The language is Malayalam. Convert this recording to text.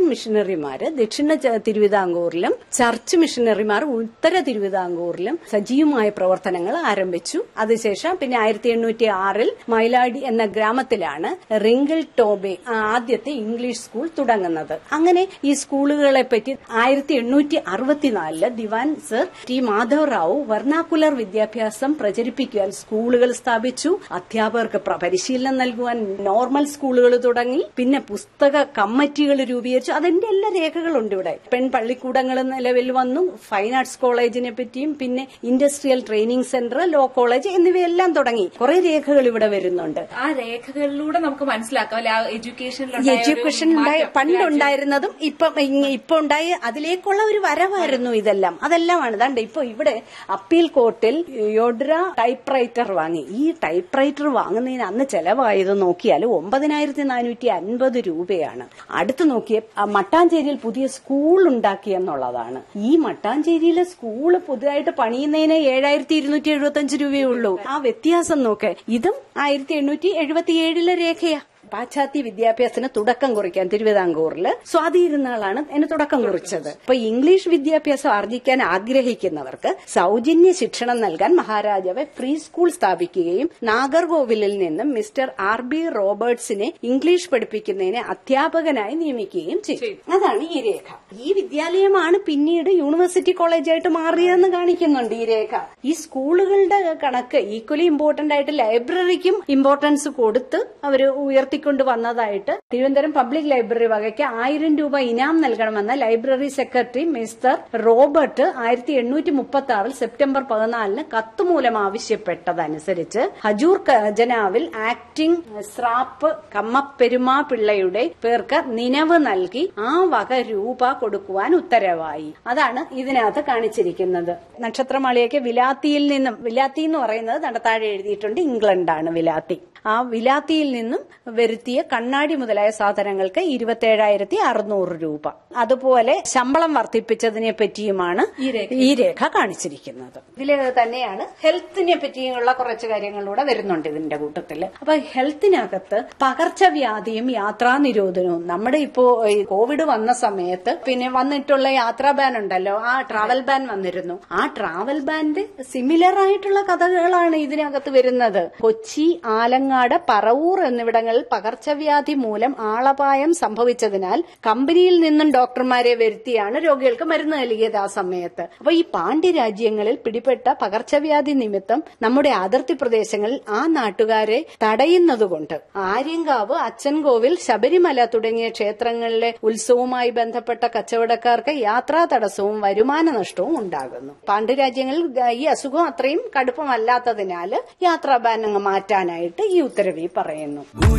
മിഷണറിമാര് ദക്ഷിണ ച- തിരുവിതാംകൂറിലും ചർച്ച് മിഷണറിമാർ ഉത്തര തിരുവിതാംകൂറിലും സജീവമായ പ്രവർത്തനങ്ങൾ ആരംഭിച്ചു അതിനുശേഷം പിന്നെ ആയിരത്തി എണ്ണൂറ്റി ആറിൽ മൈലാടി എന്ന ഗ്രാമത്തിലാണ് റിങ്കിൾ ടോബെ ആദ്യത്തെ ഇംഗ്ലീഷ് സ്കൂൾ തുടങ്ങുന്നത് അങ്ങനെ ഈ സ്കൂളുകളെ പറ്റി ആയിരത്തി എണ്ണൂറ്റി അറുപത്തിനാലില് Diwan sir T Madhav Rao vernacular വിദ്യാഭ്യാസം പ്രചരിപ്പിക്കുവാൻ സ്കൂളുകൾ സ്ഥാപിച്ചു അധ്യാപകർക്ക് പ്ര- പരിശീലനം നൽകുവാൻ നോർമൽ സ്കൂളുകൾ തുടങ്ങി പിന്നെ പുസ്തക കമ്മിറ്റികൾ രൂപീകരിച്ചു അതിന്റെ എല്ലാ രേഖകളുണ്ട് ഇവിടെ പെൺ പള്ളിക്കൂടങ്ങൾ നിലവിൽ വന്നു ഫൈൻ ആർട്സ് കോളേജിനെ പറ്റിയും പിന്നെ industrial training centre law college എന്നിവയെല്ലാം തുടങ്ങി കുറെ രേഖകൾ ഇവിടെ വരുന്നുണ്ട് ആ രേഖകളിലൂടെ നമുക്ക് മനസ്സിലാക്കാം അല്ലെ ആ എഡ്യൂക്കേഷനിൽ എഡ്യൂക്കേഷൻ ഉണ്ടായ പണ്ടുണ്ടായിരുന്നതും ഇപ്പൊ ഇങ്ങ- ഇപ്പൊ ഉണ്ടായ അതിലേക്കുള്ള ഒരു വരവായിരുന്നു ഇതെല്ലാം അതെല്ലാമാണ് ദാണ്ട് ഇപ്പൊ ഇവിടെ അപ്പീൽ കോർട്ടിൽ യോഡ്ര ടൈപ്പ് റൈറ്റർ വാങ്ങി ഈ ടൈപ്പ് റൈറ്റർ വാങ്ങുന്നതിന് അന്ന് ചെലവായത് നോക്കിയാൽ ഒമ്പതിനായിരത്തി നാനൂറ്റി അൻപത് രൂപയാണ് അടുത്ത് നോക്കിയ ആ മട്ടാഞ്ചേരിയിൽ പുതിയ സ്കൂൾ ഉണ്ടാക്കി എന്നുള്ളതാണ് ഈ മട്ടാഞ്ചേരിയിലെ സ്കൂൾ പുതുതായിട്ട് പണിയുന്നതിന് ഏഴായിരത്തി ഇരുന്നൂറ്റി എഴുപത്തി അഞ്ച് രൂപയേ ഉള്ളൂ ആ വ്യത്യാസം നോക്ക് ഇതും ആയിരത്തി എണ്ണൂറ്റി എഴുപത്തി ഏഴിലെ രേഖയാ പാശ്ചാത്യ വിദ്യാഭ്യാസത്തിന് തുടക്കം കുറിക്കാൻ തിരുവിതാംകൂറിൽ സ്വാതിയിരുന്നാളാണ് അതിന് തുടക്കം കുറിച്ചത് അപ്പൊ ഇംഗ്ലീഷ് വിദ്യാഭ്യാസം ആർജിക്കാൻ ആഗ്രഹിക്കുന്നവർക്ക് സൗജന്യ ശിക്ഷണം നൽകാൻ മഹാരാജാവ് ഫ്രീ സ്കൂൾ സ്ഥാപിക്കുകയും നാഗർകോവിലിൽ നിന്നും മിസ്റ്റർ ആർ ബി റോബർട്സിനെ ഇംഗ്ലീഷ് പഠിപ്പിക്കുന്നതിന് അധ്യാപകനായി നിയമിക്കുകയും ചെയ്തു അതാണ് ഈ രേഖ ഈ വിദ്യാലയമാണ് പിന്നീട് യൂണിവേഴ്സിറ്റി കോളേജായിട്ട് മാറിയതെന്ന് കാണിക്കുന്നുണ്ട് ഈ രേഖ ഈ സ്കൂളുകളുടെ കണക്ക് ഈക്വലി ഇമ്പോർട്ടന്റ് ആയിട്ട് ലൈബ്രറിക്കും ഇമ്പോർട്ടൻസ് കൊടുത്ത് അവർ ഉയർത്തിക്കൊണ്ട് വന്നതായിട്ട് തിരുവനന്തപുരം പബ്ലിക് ലൈബ്രറി വകയ്ക്ക് ആയിരം രൂപ ഇനാം നൽകണമെന്ന ലൈബ്രറി സെക്രട്ടറി മിസ്റ്റർ റോബർട്ട് ആയിരത്തി എണ്ണൂറ്റി മുപ്പത്തി ആറിൽ സെപ്റ്റംബർ പതിനാലിന് കത്തുമൂലം ആവശ്യപ്പെട്ടതനുസരിച്ച് ഹജൂർ ഖജനാവിൽ ആക്ടിംഗ് സ്രാപ്പ് കമ്മപ്പെരുമാ പിള്ളയുടെ പേർക്ക് നിലവ് നൽകി ആ വക രൂപ കൊടുക്കുവാൻ ഉത്തരവായി അതാണ് ഇതിനകത്ത് കാണിച്ചിരിക്കുന്നത് നക്ഷത്രമാളിയൊക്കെ വിലാത്തിയിൽ നിന്നും വിലാത്തി എന്ന് പറയുന്നത് നടത്താഴെ എഴുതിയിട്ടുണ്ട് ഇംഗ്ലണ്ടാണ് വിലാത്തി ആ വിലാത്തിയിൽ നിന്നും വരുത്തിയ കണ്ണാടി മുതലായ സാധനങ്ങൾക്ക് ഇരുപത്തേഴായിരത്തി അറുന്നൂറ് രൂപ അതുപോലെ ശമ്പളം വർദ്ധിപ്പിച്ചതിനെ പറ്റിയുമാണ് ഈ രേഖ കാണിച്ചിരിക്കുന്നത് ഇതിൽ തന്നെയാണ് ഹെൽത്തിനെ പറ്റിയുള്ള കുറച്ച് കാര്യങ്ങളിലൂടെ വരുന്നുണ്ട് ഇതിന്റെ കൂട്ടത്തിൽ അപ്പൊ ഹെൽത്തിനകത്ത് പകർച്ചവ്യാധിയും യാത്രാ നിരോധനവും നമ്മുടെ ഇപ്പോ ഈ കോവിഡ് വന്ന സമയത്ത് പിന്നെ വന്നിട്ടുള്ള യാത്രാ ബാൻ ഉണ്ടല്ലോ ആ ട്രാവൽ ബാൻ വന്നിരുന്നു ആ ട്രാവൽ ബാന്റെ സിമിലർ ആയിട്ടുള്ള കഥകളാണ് ഇതിനകത്ത് വരുന്നത് കൊച്ചി ആലങ്ങാട് പറവൂർ എന്നിവിടങ്ങളിൽ പകർച്ചവ്യാധി മൂലം ആളപായം സംഭവിച്ചതിനാൽ കമ്പനിയിൽ നിന്നും ഡോക്ടർമാരെ വരുത്തിയാണ് രോഗികൾക്ക് മരുന്ന് നൽകിയത് ആ സമയത്ത് അപ്പൊ ഈ പാണ്ഡ്യ രാജ്യങ്ങളിൽ പിടിപെട്ട പകർച്ചവ്യാധി നിമിത്തം നമ്മുടെ അതിർത്തി പ്രദേശങ്ങളിൽ ആ നാട്ടുകാരെ തടയുന്നതുകൊണ്ട് ആര്യങ്കാവ് അച്ചൻകോവിൽ ശബരിമല തുടങ്ങിയ ക്ഷേത്രങ്ങളിലെ ഉത്സവവുമായി ബന്ധപ്പെട്ട കച്ചവടക്കാർക്ക് യാത്രാ തടസ്സവും വരുമാന നഷ്ടവും ഉണ്ടാകുന്നു പാണ്ഡ്യരാജ്യങ്ങളിൽ ഈ അസുഖം അത്രയും കടുപ്പമല്ലാത്തതിനാൽ യാത്രാ ബാൻ അങ്ങ് മാറ്റാനായിട്ട് ഈ ഉത്തരവിൽ പറയുന്നു